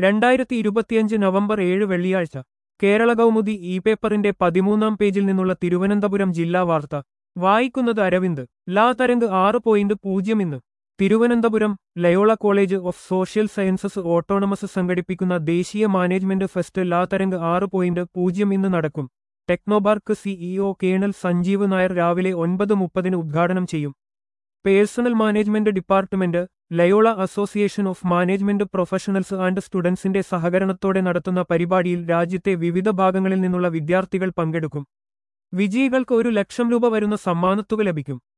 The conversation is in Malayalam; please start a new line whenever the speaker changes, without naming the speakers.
രണ്ടായിരത്തി ഇരുപത്തിയഞ്ച് നവംബർ ഏഴ് വെള്ളിയാഴ്ച കേരള കൗമുദി ഇ പേപ്പറിന്റെ പതിമൂന്നാം പേജിൽ നിന്നുള്ള തിരുവനന്തപുരം ജില്ലാ വാർത്ത വായിക്കുന്നത് അരവിന്ദ് ലാ തരംഗ് ആറ് പോയിന്റ് പൂജ്യം ഇന്ന് Thiruvananthapuram Loyola college of social sciences autonomous സംഘടിപ്പിക്കുന്ന ദേശീയ മാനേജ്മെന്റ് ഫെസ്റ്റ് ലാ തരംഗ് ആറ് പോയിന്റ് പൂജ്യം ഇന്ന് നടക്കും Technopark CEO colonel Sanjeev Nair രാവിലെ ഒൻപത് മുപ്പതിന് ഉദ്ഘാടനം ചെയ്യും personnel management department Loyola association of management professionals and സ്റ്റുഡൻസിന്റെ സഹകരണത്തോടെ നടത്തുന്ന പരിപാടിയിൽ രാജ്യത്തെ വിവിധ ഭാഗങ്ങളിൽ നിന്നുള്ള വിദ്യാർത്ഥികൾ പങ്കെടുക്കും വിജയികൾക്ക് ഒരു ലക്ഷം രൂപ വരുന്ന സമ്മാനത്തുക ലഭിക്കും